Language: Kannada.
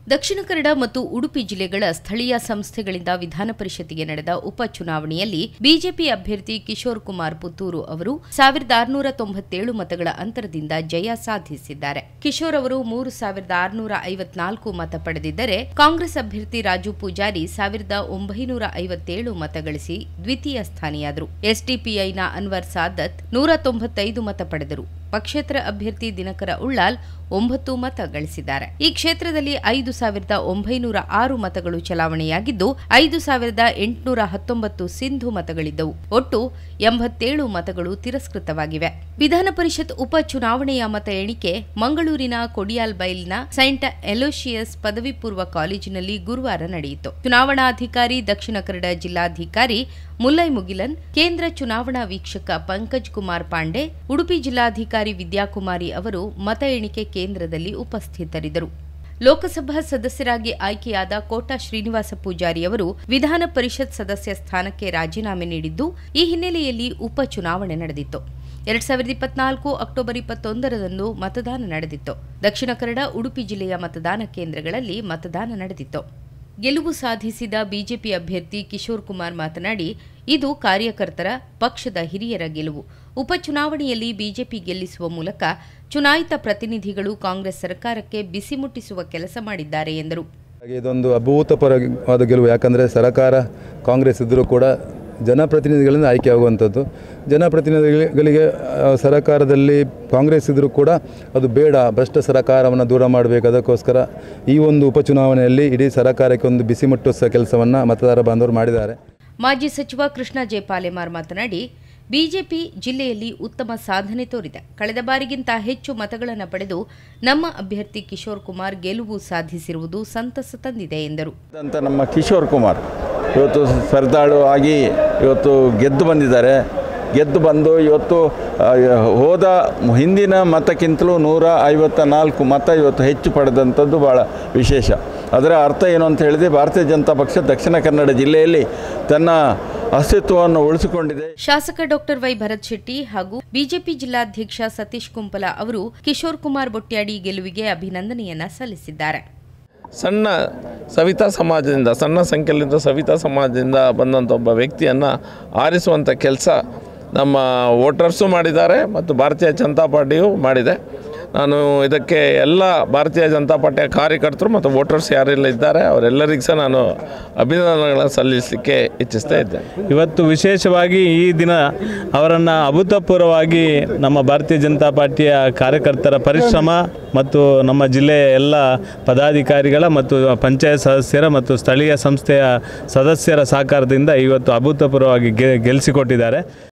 ದಕ್ಷಿಣ ಕನ್ನಡ ಮತ್ತು ಉಡುಪಿ ಜಿಲ್ಲೆಗಳ ಸ್ಥಳೀಯ ಸಂಸ್ಥೆಗಳಿಂದ ವಿಧಾನ ಪರಿಷತ್ತಿಗೆ ನಡೆದ ಉಪಚುನಾವಣೆಯಲ್ಲಿ ಬಿಜೆಪಿ ಅಭ್ಯರ್ಥಿ ಕಿಶೋರ್ ಕುಮಾರ್ ಪುತ್ತೂರು ಅವರು ಸಾವಿರದ ಆರುನೂರ ತೊಂಬತ್ತೇಳು ಮತಗಳ ಅಂತರದಿಂದ ಜಯ ಸಾಧಿಸಿದ್ದಾರೆ ಕಿಶೋರ್ ಅವರು ಮೂರು ಸಾವಿರದ ಆರುನೂರ ಐವತ್ನಾಲ್ಕು ಮತ ಪಡೆದಿದ್ದರೆ ಕಾಂಗ್ರೆಸ್ ಅಭ್ಯರ್ಥಿ ರಾಜು ಪೂಜಾರಿ ಸಾವಿರದ ಒಂಬೈನೂರ ಐವತ್ತೇಳು ಮತ ಗಳಿಸಿ ದ್ವಿತೀಯ ಸ್ಥಾನಿಯಾದರು ಎಸ್ಡಿಪಿಐನ ಅನ್ವರ್ ಸಾದತ್ ನೂರ ತೊಂಬತ್ತೈದು ಮತ ಪಡೆದರು ಪಕ್ಷೇತರ ಅಭ್ಯರ್ಥಿ ದಿನಕರ ಉಳ್ಳಾಲ್ ಒಂಬತ್ತು ಮತ ಗಳಿಸಿದ್ದಾರೆ ಈ ಕ್ಷೇತ್ರದಲ್ಲಿ ಐದು ಸಾವಿರದ ಒಂಬೈನೂರ ಆರು ಮತಗಳು ಚಲಾವಣೆಯಾಗಿದ್ದು ಐದು ಸಾವಿರದ ಎಂಟುನೂರ ಹತ್ತೊಂಬತ್ತು ಸಿಂಧು ಮತಗಳಿದ್ದವು ಒಟ್ಟು ಎಂಬತ್ತೇಳು ಮತಗಳು ತಿರಸ್ಕೃತವಾಗಿವೆ ವಿಧಾನ ಪರಿಷತ್ ಉಪ ಚುನಾವಣೆಯ ಮತ ಎಣಿಕೆ ಮಂಗಳೂರಿನ ಕೊಡಿಯಾಲ್ಬೈಲ್ನ ಸೈಂಟ್ ಎಲೋಶಿಯಸ್ ಪದವಿ ಪೂರ್ವ ಕಾಲೇಜಿನಲ್ಲಿ ಗುರುವಾರ ನಡೆಯಿತು ಚುನಾವಣಾಧಿಕಾರಿ ದಕ್ಷಿಣ ಕನ್ನಡ ಜಿಲ್ಲಾಧಿಕಾರಿ ಮುಲ್ಲೈ ಮುಗಿಲನ್ ಕೇಂದ್ರ ಚುನಾವಣಾ ವೀಕ್ಷಕ ಪಂಕಜ್ ಕುಮಾರ್ ಪಾಂಡೆ ಉಡುಪಿ ಜಿಲ್ಲಾಧಿಕಾರಿ ವಿದ್ಯಾಕುಮಾರಿ ಅವರು ಮತ ಎಣಿಕೆ ಕೇಂದ್ರದಲ್ಲಿ ಉಪಸ್ಥಿತರಿದ್ದರು ಲೋಕಸಭಾ ಸದಸ್ಯರಾಗಿ ಆಯ್ಕೆಯಾದ ಕೋಟಾ ಶ್ರೀನಿವಾಸ ಪೂಜಾರಿ ಅವರು ವಿಧಾನ ಪರಿಷತ್ ಸದಸ್ಯ ಸ್ಥಾನಕ್ಕೆ ರಾಜೀನಾಮೆ ನೀಡಿದ್ದು ಈ ಹಿನ್ನೆಲೆಯಲ್ಲಿ ಉಪಚುನಾವಣೆ ನಡೆದಿತ್ತು ಎರಡ್ ಸಾವಿರದ ಇಪ್ಪತ್ನಾಲ್ಕು ಅಕ್ಟೋಬರ್ ಇಪ್ಪತ್ತೊಂದರಂದು ಮತದಾನ ನಡೆದಿತ್ತು ದಕ್ಷಿಣ ಕನ್ನಡ ಉಡುಪಿ ಜಿಲ್ಲೆಯ ಮತದಾನ ಕೇಂದ್ರಗಳಲ್ಲಿ ಮತದಾನ ನಡೆದಿತ್ತು ಗೆಲುವು ಸಾಧಿಸಿದ ಬಿಜೆಪಿ ಅಭ್ಯರ್ಥಿ ಕಿಶೋರ್ ಕುಮಾರ್ ಮಾತನಾಡಿ ಇದು ಕಾರ್ಯಕರ್ತರ ಪಕ್ಷದ ಹಿರಿಯರ ಗೆಲುವು ಉಪಚುನಾವಣೆಯಲ್ಲಿ ಬಿಜೆಪಿ ಗೆಲ್ಲಿಸುವ ಮೂಲಕ ಚುನಾಯಿತ ಪ್ರತಿನಿಧಿಗಳು ಕಾಂಗ್ರೆಸ್ ಸರ್ಕಾರಕ್ಕೆ ಬಿಸಿ ಮುಟ್ಟಿಸುವ ಕೆಲಸ ಮಾಡಿದ್ದಾರೆ ಎಂದರು ಹಾಗೆ ಇದೊಂದು ಅಭೂತಪೂರ್ವವಾದ ಗೆಲುವು ಯಾಕಂದರೆ ಸರ್ಕಾರ ಕಾಂಗ್ರೆಸ್ ಇದ್ದರೂ ಕೂಡ ಜನಪ್ರತಿನಿಧಿಗಳಿಂದ ಆಯ್ಕೆ ಆಗುವಂಥದ್ದು ಜನಪ್ರತಿನಿಧಿಗಳಿಗೆ ಆ, ಸರ್ಕಾರದಲ್ಲಿ ಕಾಂಗ್ರೆಸ್ ಇದ್ದರೂ ಕೂಡ ಅದು ಬೇಡ ಭ್ರಷ್ಟ ಸರ್ಕಾರವನ್ನು ದೂರ ಮಾಡಬೇಕು ಅದಕ್ಕೋಸ್ಕರ ಈ ಒಂದು ಉಪಚುನಾವಣೆಯಲ್ಲಿ ಇಡೀ ಸರ್ಕಾರಕ್ಕೆ ಒಂದು ಬಿಸಿ ಮುಟ್ಟಿಸುವ ಕೆಲಸವನ್ನು ಮತದಾರ ಬಾಂಧವರು ಮಾಡಿದ್ದಾರೆ ಮಾಜಿ ಸಚಿವ ಕೃಷ್ಣ ಜೆ ಪಾಲೆಮಾರ್ ಮಾತನಾಡಿ ಬಿಜೆಪಿ ಜಿಲ್ಲೆಯಲ್ಲಿ ಉತ್ತಮ ಸಾಧನೆ ತೋರಿದೆ ಕಳೆದ ಬಾರಿಗಿಂತ ಹೆಚ್ಚು ಮತಗಳನ್ನು ಪಡೆದು ನಮ್ಮ ಅಭ್ಯರ್ಥಿ ಕಿಶೋರ್ ಕುಮಾರ್ ಗೆಲುವು ಸಾಧಿಸಿರುವುದು ಸಂತಸ ತಂದಿದೆ ಎಂದರು ಅಂತ ನಮ್ಮ ಕಿಶೋರ್ ಕುಮಾರ್ ಇವತ್ತು ಸ್ಪರ್ಧಾಳು ಆಗಿ ಇವತ್ತು ಗೆದ್ದು ಬಂದಿದ್ದಾರೆ ಗೆದ್ದು ಬಂದು ಇವತ್ತು ಆ, ಹೋದ ಹಿಂದಿನ ಮತಕ್ಕಿಂತಲೂ ನೂರ ಐವತ್ತ ನಾಲ್ಕು ಮತ ಇವತ್ತು ಹೆಚ್ಚು ಪಡೆದಂಥದ್ದು ಭಾಳ ವಿಶೇಷ ಅದರ ಅರ್ಥ ಏನು ಅಂತ ಹೇಳಿದರೆ ಭಾರತೀಯ ಜನತಾ ಪಕ್ಷ ದಕ್ಷಿಣ ಕನ್ನಡ ಜಿಲ್ಲೆಯಲ್ಲಿ ತನ್ನ ಅಸ್ತಿತ್ವವನ್ನು ಉಳಿಸಿಕೊಂಡಿದೆ ಶಾಸಕ ಡಾಕ್ಟರ್ ವೈ ಭರತ್ ಶೆಟ್ಟಿ ಹಾಗೂ ಬಿಜೆಪಿ ಜಿಲ್ಲಾಧ್ಯಕ್ಷ ಸತೀಶ್ ಕುಂಪಲ ಅವರು ಕಿಶೋರ್ ಕುಮಾರ್ ಬೊಟ್ಯಾಡಿ ಗೆಲುವಿಗೆ ಅಭಿನಂದನೆಯನ್ನ ಸಲ್ಲಿಸಿದ್ದಾರೆ ಸಣ್ಣ ಸವಿತಾ ಸಮಾಜದಿಂದ ಸಣ್ಣ ಸಂಖ್ಯೆಯಲ್ಲಿದ್ದ ಸವಿತಾ ಸಮಾಜದಿಂದ ಬಂದಂಥ ಒಬ್ಬ ವ್ಯಕ್ತಿಯನ್ನು ಆರಿಸುವಂಥ ಕೆಲಸ ನಮ್ಮ ವೋಟರ್ಸು ಮಾಡಿದ್ದಾರೆ ಮತ್ತು ಭಾರತೀಯ ಜನತಾ ಪಾರ್ಟಿಯು ಮಾಡಿದೆ ನಾನು ಇದಕ್ಕೆ ಎಲ್ಲ ಭಾರತೀಯ ಜನತಾ ಪಾರ್ಟಿಯ ಕಾರ್ಯಕರ್ತರು ಮತ್ತು ವೋಟರ್ಸ್ ಯಾರೆಲ್ಲ ಇದ್ದಾರೆ ಅವರೆಲ್ಲರಿಗೂ ಸಹ ನಾನು ಅಭಿನಂದನೆಗಳನ್ನು ಸಲ್ಲಿಸಲಿಕ್ಕೆ ಇಚ್ಛಿಸ್ತಾ ಇದ್ದೇನೆ ಇವತ್ತು ವಿಶೇಷವಾಗಿ ಈ ದಿನ ಅವರನ್ನು ಅಭೂತಪೂರ್ವವಾಗಿ ನಮ್ಮ ಭಾರತೀಯ ಜನತಾ ಪಾರ್ಟಿಯ ಕಾರ್ಯಕರ್ತರ ಪರಿಶ್ರಮ ಮತ್ತು ನಮ್ಮ ಜಿಲ್ಲೆಯ ಎಲ್ಲ ಪದಾಧಿಕಾರಿಗಳ ಮತ್ತು ಪಂಚಾಯತ್ ಸದಸ್ಯರ ಮತ್ತು ಸ್ಥಳೀಯ ಸಂಸ್ಥೆಯ ಸದಸ್ಯರ ಸಹಕಾರದಿಂದ ಇವತ್ತು ಅಭೂತಪೂರ್ವವಾಗಿ ಗೆ ಗೆಲ್ಲಿಸಿಕೊಟ್ಟಿದ್ದಾರೆ